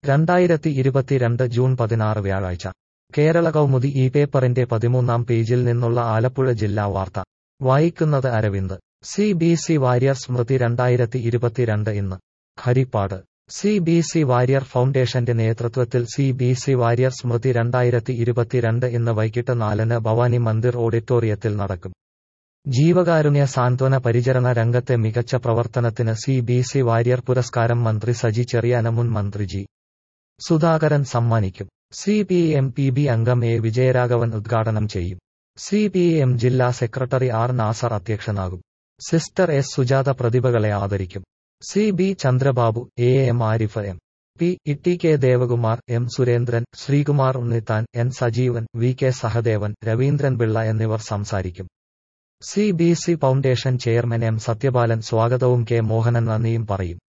രണ്ടായിരത്തി ഇരുപത്തിരണ്ട് ജൂൺ പതിനാറ് വ്യാഴാഴ്ച കേരള കൗമുദി ഈ പേപ്പറിന്റെ പതിമൂന്നാം പേജിൽ നിന്നുള്ള ആലപ്പുഴ ജില്ലാ വാർത്ത വായിക്കുന്നത് Aravind C B C Warrier സ്മൃതി രണ്ടായിരത്തി ഇരുപത്തിരണ്ട് ഇന്ന് Haripad C B C Warrier ഫൗണ്ടേഷന്റെ നേതൃത്വത്തിൽ സി ബി സി വാര്യർ സ്മൃതി രണ്ടായിരത്തി ഇരുപത്തിരണ്ട് ഇന്ന് വൈകിട്ട് നാലിന് ഭവാനി മന്ദിർ ഓഡിറ്റോറിയത്തിൽ നടക്കും ജീവകാരുണ്യ സാന്ത്വന പരിചരണ രംഗത്തെ മികച്ച പ്രവർത്തനത്തിന് സി ബി സി വാര്യർ പുരസ്കാരം മന്ത്രി സജി ചെറിയാന മുൻ മന്ത്രി ജി സുധാകരൻ സമ്മാനിക്കും C P M P B അംഗം എ വിജയരാഘവൻ ഉദ്ഘാടനം ചെയ്യും സി പി എം ജില്ലാ സെക്രട്ടറി ആർ നാസർ അധ്യക്ഷനാകും സിസ്റ്റർ എസ് സുജാത പ്രതിഭകളെ ആദരിക്കും C B Chandrababu A M Arif M P Itty K Devakumar M Surendran Sreekumar Unnithan N Sajeevan V K Sahadevan Raveendran Pillai എന്നിവർ സംസാരിക്കും C B C foundation chairman M Sathyapalan സ്വാഗതവും കെ മോഹനൻ നന്ദിയും പറയും